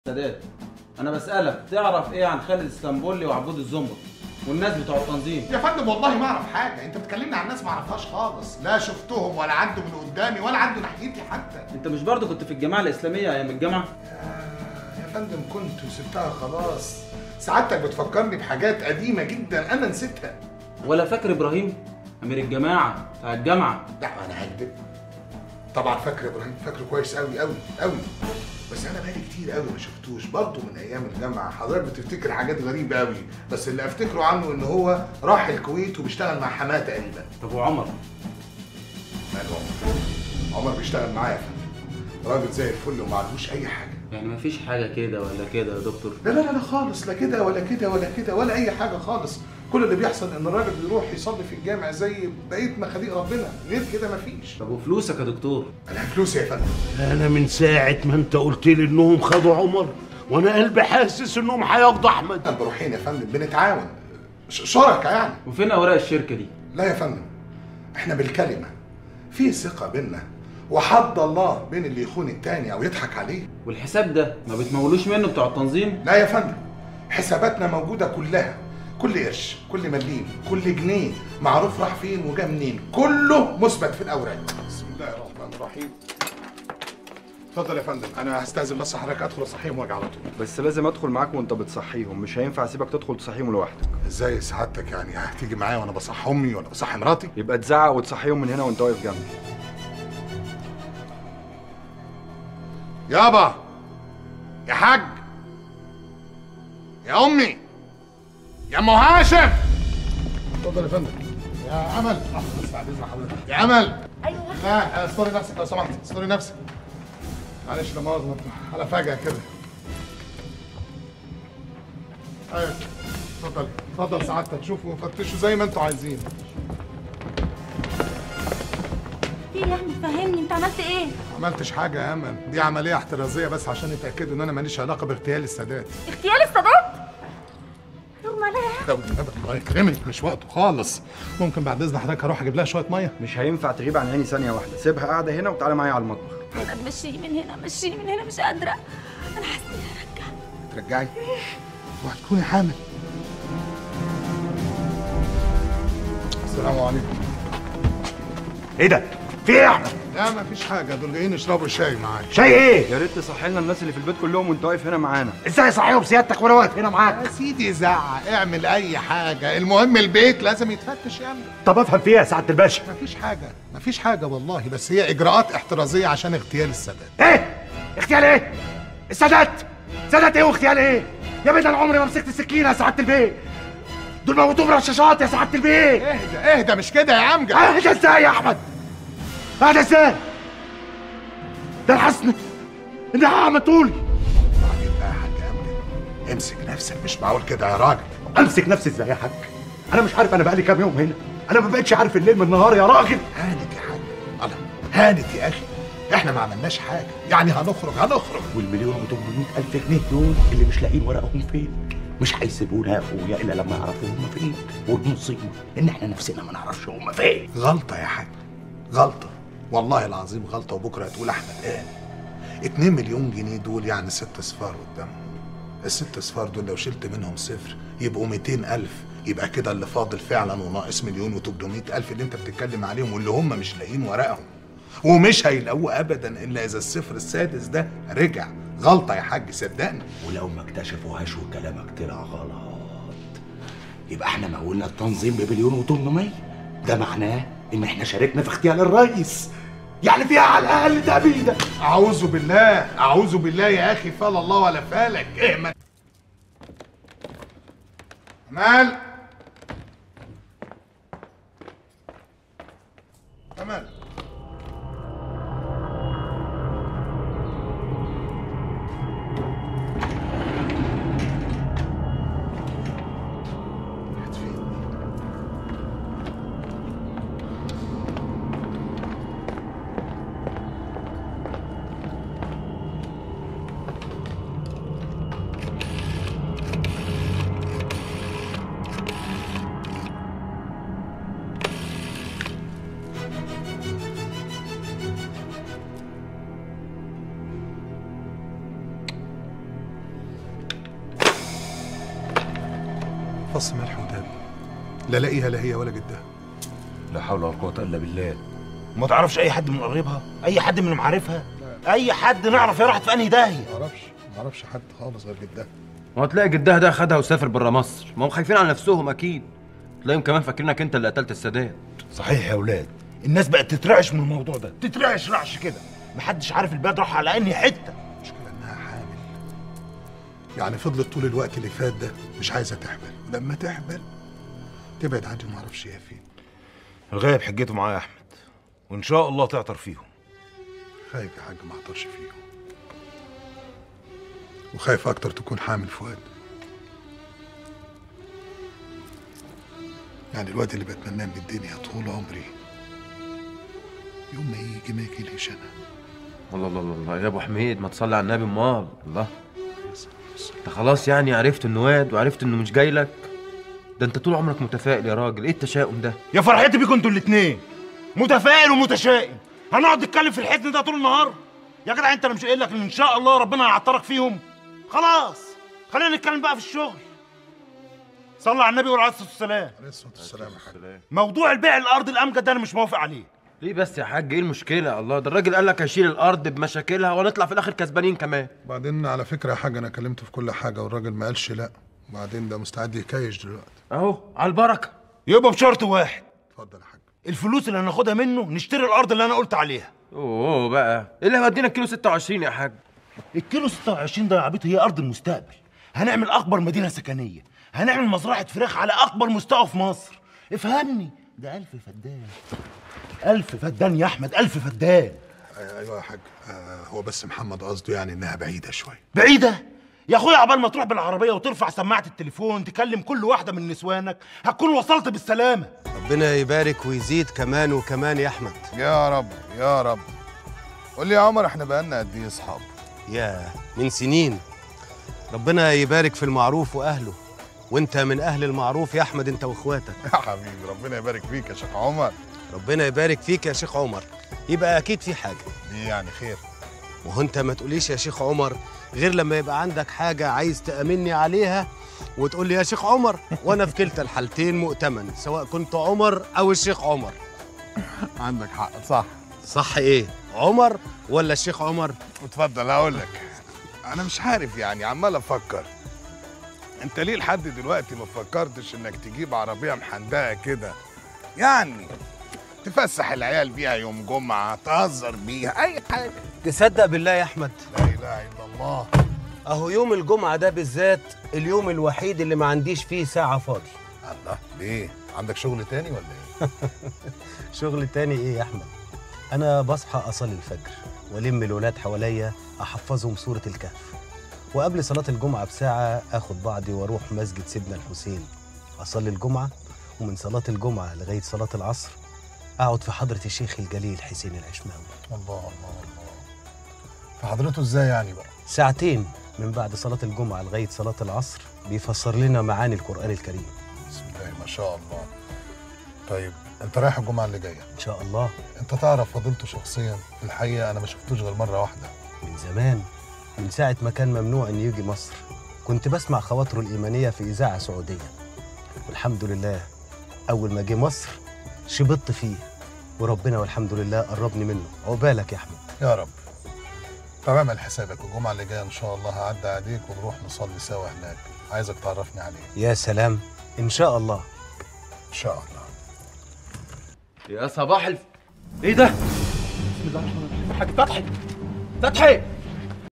سادات انا بسالك تعرف ايه عن خالد اسطنبولي وعبود الزنبر والناس بتوع التنظيم يا فندم والله ما اعرف حاجه انت بتكلمني عن ناس ما اعرفهاش خالص لا شفتهم ولا عدوا من قدامي ولا عدوا ناحيتي حتى انت مش برضه كنت في الجماعه الاسلاميه ايام الجامعه يا فندم كنت وسبتها خلاص سعادتك بتفكرني بحاجات قديمه جدا انا نسيتها ولا فاكر ابراهيم امير الجماعه بتاع الجامعه لا انا هكدب طبعا فاكر ابراهيم فاكره كويس قوي قوي قوي بس انا بقالي كتير قوي ما شفتوش برضه من ايام الجامعه حضرتك بتفتكر حاجات غريبه قوي بس اللي افتكره عنه ان هو راح الكويت وبيشتغل مع حماه تقريبا طب وعمر ماله عمر عمر بيشتغل معايا يا فندم راجل زي الفل وما عندوش اي حاجه يعني مفيش حاجه كده ولا كده يا دكتور لا لا لا لا خالص لا كده ولا كده ولا كده ولا اي حاجه خالص كل اللي بيحصل ان الراجل بيروح يصلي في الجامع زي بقيه مخاليق ربنا غير كده مفيش طب وفلوسك يا دكتور انا فلوسي يا فندم انا من ساعه ما انت قلت لي انهم خدوا عمر وانا قلبي حاسس انهم هياخدوا احمد احنا بروحين يا فندم بنتعاون ش- شركة يعني وفين اوراق الشركه دي لا يا فندم احنا بالكلمه في ثقه بينا وحد الله بين اللي يخون التاني او يضحك عليه والحساب ده ما بتمولوش منه بتوع التنظيم لا يا فندم حساباتنا موجوده كلها كل قرش كل مليم كل جنيه معروف راح فين وجا منين كله مثبت في الاوراق بسم الله الرحمن الرحيم اتفضل يا فندم انا هستاذن بس حضرتك ادخل اصحيهم واجي على طول بس لازم ادخل معاك وانت بتصحيهم مش هينفع اسيبك تدخل تصحيهم لوحدك ازاي سعادتك يعني هتيجي معايا وانا بصحي امي ولا بصحي مراتي يبقى تزعق وتصحيهم من هنا وانت واقف جنبي يابا يا حاج يا امي يا ام هاشم اتفضل يا فندم يا امل لحظه بس بعد اذن حضرتك يا امل ايوه لا استوري نفسك لو سمحت استوري نفسك معلش لا مؤاخذه على فجاه كده ايوه اتفضل اتفضل سعادتك شوفوا وفتشوا زي ما انتوا عايزين في إيه يا احمد فهمني انت عملت ايه ما عملتش حاجه يا امل دي عمليه احترازيه بس عشان يتاكدوا ان انا ماليش علاقه باغتيال السادات اغتيال السادات يغمى عليها لو النبي الله يكرمك مش وقته خالص ممكن بعد اذن حضرتك اروح اجيب لها شويه ميه مش هينفع تغيب عن عيني ثانيه واحده سيبها قاعده هنا وتعالى معايا على المطبخ انا مشيني من هنا مشيني من هنا مش قادره انا حاسه اني هرجع ترجعي وهتكوني حامل السلام عليكم ايه ده في ايه يا احمد لا ما فيش حاجه دول جايين يشربوا شاي معايا شاي ايه يا ريت تصحي لنا الناس اللي في البيت كلهم وانت واقف هنا معانا ازاي صحيهم سيادتك وانا واقف هنا معاك يا سيدي زعق اعمل اي حاجه المهم البيت لازم يتفتش يا ابني طب افهم في ايه يا سعاده الباشا مفيش حاجه مفيش حاجه والله بس هي اجراءات احترازيه عشان اغتيال السادات ايه اغتيال ايه السادات سادات ايه واغتيال ايه يا بنت انا عمري ما مسكت السكينه يا سعاده البيه دول موتوهم برشاشات يا سعاده البيه اهدى اهدى مش كده يا امجد اهدى ازاي يا احمد اهدى ازاي ده الحسن اني هعمل طولي بعدين بقى يا حاج امجد امسك نفسك مش معقول كده يا راجل امسك نفسي ازاي يا حاج انا مش عارف انا بقالي كام يوم هنا انا ما بقتش عارف الليل من النهار يا راجل هانت يا حاج الله هانت يا اخي احنا ما عملناش حاجه يعني هنخرج هنخرج والمليون و800 الف جنيه دول اللي مش لاقيين ورقهم فين مش هيسيبونا يا اخويا الا لما يعرفوا هم فين والمصيبه ان احنا نفسنا ما نعرفش هم فين غلطه يا حاج غلطه والله العظيم غلطه وبكره هتقول احمد قال 2 مليون جنيه دول يعني ست اصفار قدامهم الست اصفار دول لو شلت منهم صفر يبقوا 200 الف يبقى كده اللي فاضل فعلا وناقص مليون و800 الف اللي انت بتتكلم عليهم واللي هم مش لاقيين ورقهم ومش هيلاقوه ابدا الا اذا الصفر السادس ده رجع غلطه يا حاج صدقني ولو ما اكتشفوهاش وكلامك طلع غلط يبقى احنا مولنا التنظيم بمليون و800 ده معناه ان احنا شاركنا في اغتيال الرئيس يعني فيها على الاقل تأبيدة اعوذ بالله اعوذ بالله يا اخي فال الله ولا فالك اهمل امال امال راحت فين دي؟ فص ملح وداب لا لاقيها لا هي ولا جدها لا حول ولا قوة إلا بالله ما تعرفش أي حد من قرايبها؟ أي حد من معارفها؟ أي حد نعرف هي راحت في أنهي داهية؟ ما اعرفش ما اعرفش حد خالص غير جدها وهتلاقي جدها ده خدها وسافر بره مصر ما هم خايفين على نفسهم اكيد تلاقيهم كمان فاكرينك انت اللي قتلت السادات صحيح يا ولاد الناس بقت تترعش من الموضوع ده تترعش رعش كده محدش عارف البلد راح على أنهي حتة المشكله انها حامل يعني فضلت طول الوقت اللي فات ده مش عايزه تحمل ولما تحمل تبعد عني ما اعرفش هي فين الغايب حجته معايا يا أحمد وإن شاء الله تعطر فيهم خايف يا حاج ما اعطرش فيهم وخايف اكتر تكون حامل فؤاد يعني الواد اللي بتمناه من الدنيا طول عمري يوم ما يجي ما يجيليش انا الله الله الله الله يا ابو حميد ما تصلي على النبي امال الله انت خلاص يعني عرفت انه واد وعرفت انه مش جاي لك ده انت طول عمرك متفائل يا راجل ايه التشاؤم ده يا فرحتي بيكم انتوا الاتنين متفائل ومتشائم هنقعد نتكلم في الحزن ده طول النهار يا جدع انت انا مش قايل لك ان ان شاء الله ربنا هيعطرك فيهم خلاص خلينا نتكلم بقى في الشغل صلى على النبي وعليه الصلاه والسلام عليه الصلاه والسلام يا حاج موضوع البيع الارض الامجد ده انا مش موافق عليه ليه بس يا حاج ايه المشكله الله ده الراجل قال لك هشيل الارض بمشاكلها ونطلع في الاخر كسبانين كمان بعدين على فكره يا حاج انا كلمته في كل حاجه والراجل ما قالش لا وبعدين ده مستعد يكايش دلوقتي اهو على البركه يبقى بشرط واحد اتفضل يا حاج الفلوس اللي هناخدها منه نشتري الارض اللي انا قلت عليها اوه بقى ايه اللي هيودينا كيلو 26 يا حاج الكيلو 26 ده يا عبيط هي ارض المستقبل هنعمل اكبر مدينه سكنيه هنعمل مزرعه فراخ على اكبر مستوى في مصر افهمني ده ألف فدان ألف فدان يا أحمد ألف فدان آه، ايوه يا حاج آه هو بس محمد قصده يعني انها بعيده شويه بعيدة يا أخويا عقبال ما تروح بالعربية وترفع سماعة التليفون تكلم كل واحدة من نسوانك هتكون وصلت بالسلامة ربنا يبارك ويزيد كمان وكمان يا احمد يا رب يا رب قول لي يا عمر احنا بقالنا قد ايه اصحاب يا من سنين ربنا يبارك في المعروف واهله وانت من اهل المعروف يا احمد انت واخواتك يا حبيبي ربنا يبارك فيك يا شيخ عمر ربنا يبارك فيك يا شيخ عمر يبقى اكيد في حاجه دي يعني خير وهو انت ما تقوليش يا شيخ عمر غير لما يبقى عندك حاجه عايز تامني عليها وتقول لي يا شيخ عمر وانا في كلتا الحالتين مؤتمن سواء كنت عمر او الشيخ عمر عندك حق صح صح ايه عمر ولا الشيخ عمر اتفضل هقول لك انا مش عارف يعني عمال افكر انت ليه لحد دلوقتي ما فكرتش انك تجيب عربيه محندقه كده يعني تفسح العيال بيها يوم جمعه تهزر بيها اي حاجه تصدق بالله يا احمد لا اله الا الله اهو يوم الجمعة ده بالذات اليوم الوحيد اللي ما عنديش فيه ساعة فاضي الله ليه عندك شغل تاني ولا ايه شغل تاني ايه يا احمد انا بصحى اصلي الفجر والم الولاد حواليا احفظهم سورة الكهف وقبل صلاة الجمعة بساعة اخد بعضي واروح مسجد سيدنا الحسين اصلي الجمعة ومن صلاة الجمعة لغاية صلاة العصر اقعد في حضرة الشيخ الجليل حسين العشماوي الله الله الله فحضرته ازاي يعني بقى ساعتين من بعد صلاة الجمعة لغاية صلاة العصر بيفسر لنا معاني القرآن الكريم بسم الله ما شاء الله طيب انت رايح الجمعه اللي جايه ان شاء الله انت تعرف فضيلته شخصيا في الحقيقه انا ما شفتوش غير مره واحده من زمان من ساعة ما كان ممنوع إنه يجي مصر كنت بسمع خواطره الإيمانية في إذاعة سعودية والحمد لله أول ما جه مصر شبطت فيه وربنا والحمد لله قربني منه عقبالك يا أحمد يا رب طب اعمل حسابك الجمعه اللي جايه ان شاء الله هعدي عليك ونروح نصلي سوا هناك عايزك تعرفني عليه يا سلام إن شاء الله ان شاء الله يا صباح الف ايه ده بسم الله الرحمن الرحيم حاج فتحي فتحي